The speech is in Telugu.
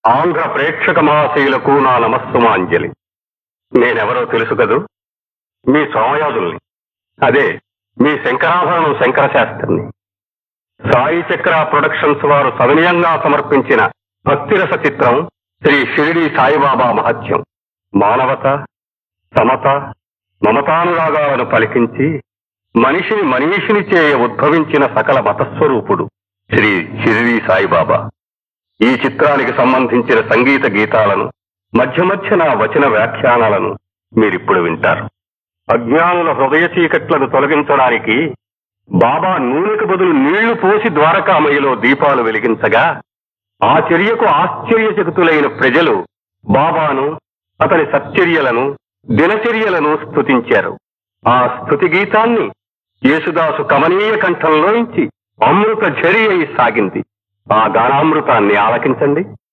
ఆంధ్ర ప్రేక్షక మహాశయులకు నా నమస్సుమాంజలి నేనెవరో తెలుసు కదూ మీ సోమయాజుల్ని అదే మీ శంకరాభరణం శంకర శాస్త్రిని సాయి చక్ర ప్రొడక్షన్స్ వారు సవినయంగా సమర్పించిన భక్తిరస చిత్రం శ్రీ షిరిడి సాయిబాబా మహత్యం మానవత సమత మమతానురాగాలను పలికించి మనిషిని మనీషిని చేయ ఉద్భవించిన సకల మతస్వరూపుడు శ్రీ షిరిడి సాయిబాబా ఈ చిత్రానికి సంబంధించిన సంగీత గీతాలను మధ్య మధ్య నా వచన వ్యాఖ్యానాలను మీరిప్పుడు వింటారు అజ్ఞానుల హృదయ చీకట్లను తొలగించడానికి బాబా నూనెకు బదులు నీళ్లు పోసి ద్వారకామయ్యలో దీపాలు వెలిగించగా ఆ చర్యకు ఆశ్చర్యచకితులైన ప్రజలు బాబాను అతని సచ్చర్యలను దినచర్యలను స్తుతించారు ఆ స్తుతి గీతాన్ని యేసుదాసు కమనీయ కంఠంలోంచి అమృత ఝరి అయి సాగింది ఆ గానామృతాన్ని ఆలకించండి